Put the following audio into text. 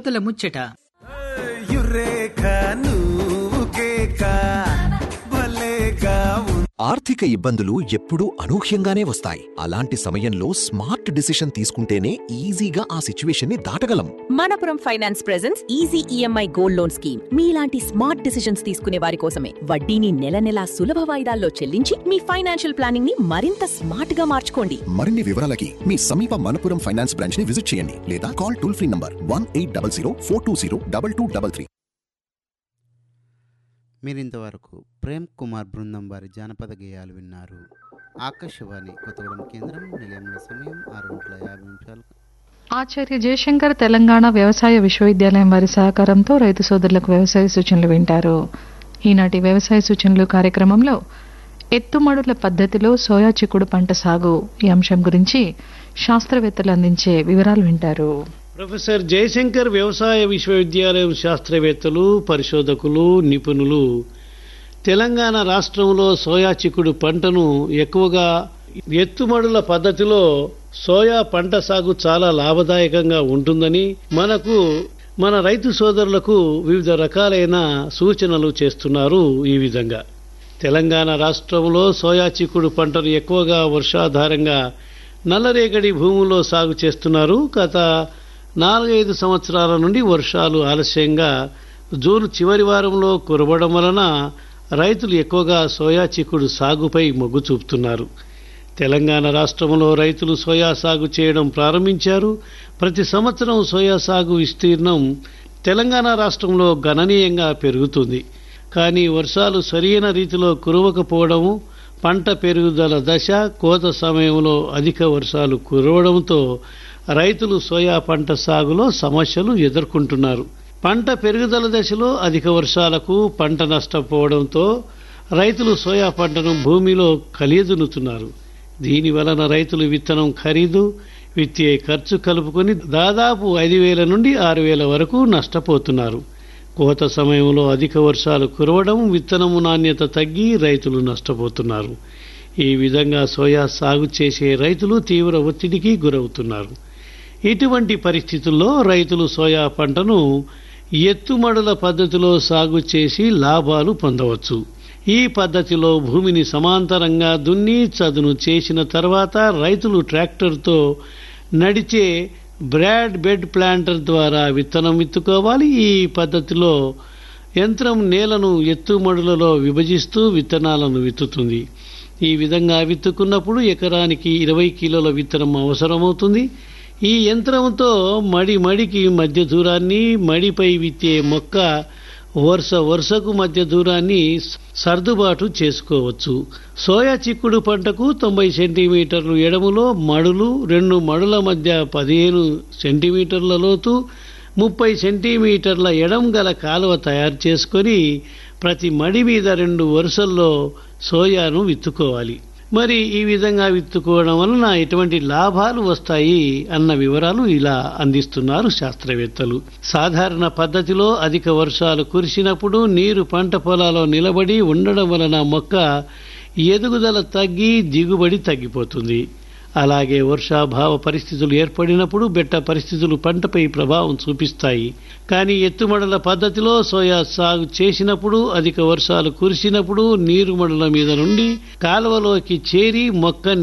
రైతన్నల ముచ్చట యురేకా నువ్వు కేకా భలేగా ఉంది ఆర్థిక ఇబ్బందులు ఎప్పుడూ అనూహ్యంగానే వస్తాయి అలాంటి సమయంలో స్మార్ట్ డిసిషన్ తీసుకుంటేనే ఈజీగా ఆ సిచ్యువేషన్ ని దాటగలం Manappuram finance presents easy EMI gold loan scheme మీలాంటి స్మార్ట్ డిసిషన్స్ తీసుకునే వారి కోసమే వడ్డీని నెల నెలా సులభ వాయిదాల్లో చెల్లించి మీ ఫైనాన్షియల్ ప్లానింగ్ ని మరింత స్మార్ట్ గా మార్చుకోండి మరిన్ని వివరాలకి మీ సమీప మనపురం ఫైనాన్స్ బ్రాంచ్ ని విజిట్ చేయండి లేదా call toll free number one eight double zero four two zero double two double three మీరింతవరకు ప్రేమ్ కుమార్ బృందం వారి జానపద గేయాలు విన్నారు ఆకాశవాణి కొత్తగూడెం కేంద్రం నిలయంలో సమయం ఆరు గంటల యాభై నిమిషాలు ఆచార్య జయశంకర్ తెలంగాణ వ్యవసాయ విశ్వవిద్యాలయం వారి సహకారంతో రైతు సోదరులకు వ్యవసాయ సూచనలు వింటారు ఈనాటి వ్యవసాయ సూచనలు కార్యక్రమంలో ఎత్తుమడుల పద్ధతిలో సోయా చిక్కుడు పంట సాగు ఈ అంశం గురించి శాస్త్రవేత్తలు అందించే వివరాలు వింటారు ప్రొఫెసర్ జయశంకర్ వ్యవసాయ విశ్వవిద్యాలయం శాస్త్రవేత్తలు పరిశోధకులు నిపుణులు తెలంగాణ రాష్ట్రంలో సోయా చిక్కుడు పంటను ఎక్కువగా ఎత్తుమడుల పద్ధతిలో సోయా పంట సాగు చాలా లాభదాయకంగా ఉంటుందని మనకు మన రైతు సోదరులకు వివిధ రకాలైన సూచనలు చేస్తున్నారు ఈ విధంగా తెలంగాణ రాష్ట్రంలో సోయా చిక్కుడు పంటను ఎక్కువగా వర్షాధారంగా నల్లరేగడి భూముల్లో సాగు చేస్తున్నారు గత నాలుగైదు సంవత్సరాల నుండి వర్షాలు ఆలస్యంగా జూన్ చివరి వారంలో కురవడం వలన రైతులు ఎక్కువగా సోయా చిక్కుడు సాగుపై మొగ్గు చూపుతున్నారు తెలంగాణ రాష్ట్రంలో రైతులు సోయా సాగు చేయడం ప్రారంభించారు ప్రతి సంవత్సరం సోయా సాగు విస్తీర్ణం తెలంగాణ రాష్ట్రంలో గణనీయంగా పెరుగుతుంది కానీ వర్షాలు సరియైన రీతిలో కురవకపోవడము పంట పెరుగుదల దశ కోత సమయంలో అధిక వర్షాలు కురవడంతో రైతులు సోయా పంట సాగులో సమస్యలు ఎదుర్కొంటున్నారు పంట పెరుగుదల దశలో అధిక వర్షాలకు పంట నష్టపోవడంతో రైతులు సోయా పంటను భూమిలో కలియదునుతున్నారు దీని వలన రైతులు విత్తనం ఖరీదు విత్తే ఖర్చు కలుపుకొని దాదాపు ఐదు వేల నుండి ఆరు వేల వరకు నష్టపోతున్నారు కోత సమయంలో అధిక వర్షాలు కురవడం విత్తనము నాణ్యత తగ్గి రైతులు నష్టపోతున్నారు ఈ విధంగా సోయా సాగు చేసే రైతులు తీవ్ర ఒత్తిడికి గురవుతున్నారు ఇటువంటి పరిస్థితుల్లో రైతులు సోయా పంటను ఎత్తుమడుల పద్ధతిలో సాగు చేసి లాభాలు పొందవచ్చు ఈ పద్ధతిలో భూమిని సమాంతరంగా దున్ని చదును చేసిన తర్వాత రైతులు ట్రాక్టర్తో నడిచే బ్రాడ్ బెడ్ ప్లాంటర్ ద్వారా విత్తనం విత్తుకోవాలి ఈ పద్ధతిలో యంత్రం నేలను ఎత్తుమడులలో విభజిస్తూ విత్తనాలను విత్తుతుంది ఈ విధంగా విత్తుకున్నప్పుడు ఎకరానికి ఇరవై కిలోల విత్తనం అవసరమవుతుంది ఈ యంత్రంతో మడి మడికి మధ్య దూరాన్ని మడిపై విత్తే మొక్క వరుస వరుసకు మధ్య దూరాన్ని సర్దుబాటు చేసుకోవచ్చు సోయా చిక్కుడు పంటకు తొంభై సెంటీమీటర్లు ఎడములో మడులు రెండు మడుల మధ్య పదిహేను సెంటీమీటర్ల లోతు ముప్పై సెంటీమీటర్ల ఎడం గల కాలువ తయారు చేసుకొని ప్రతి మడి మీద రెండు వరుసల్లో సోయాను విత్తుకోవాలి మరి ఈ విధంగా విత్తుకోవడం వలన ఎటువంటి లాభాలు వస్తాయి అన్న వివరాలు ఇలా అందిస్తున్నారు శాస్త్రవేత్తలు సాధారణ పద్ధతిలో అధిక వర్షాలు కురిసినప్పుడు నీరు పంట పొలాల్లో నిలబడి ఉండడం వలన మొక్క ఎదుగుదల తగ్గి దిగుబడి తగ్గిపోతుంది అలాగే వర్షాభావ పరిస్థితులు ఏర్పడినప్పుడు బెట్ట పరిస్థితులు పంటపై ప్రభావం చూపిస్తాయి కానీ ఎత్తుమడల పద్ధతిలో సోయా సాగు చేసినప్పుడు అధిక వర్షాలు కురిసినప్పుడు నీరు మడల మీద నుండి కాలువలోకి చేరి మొక్క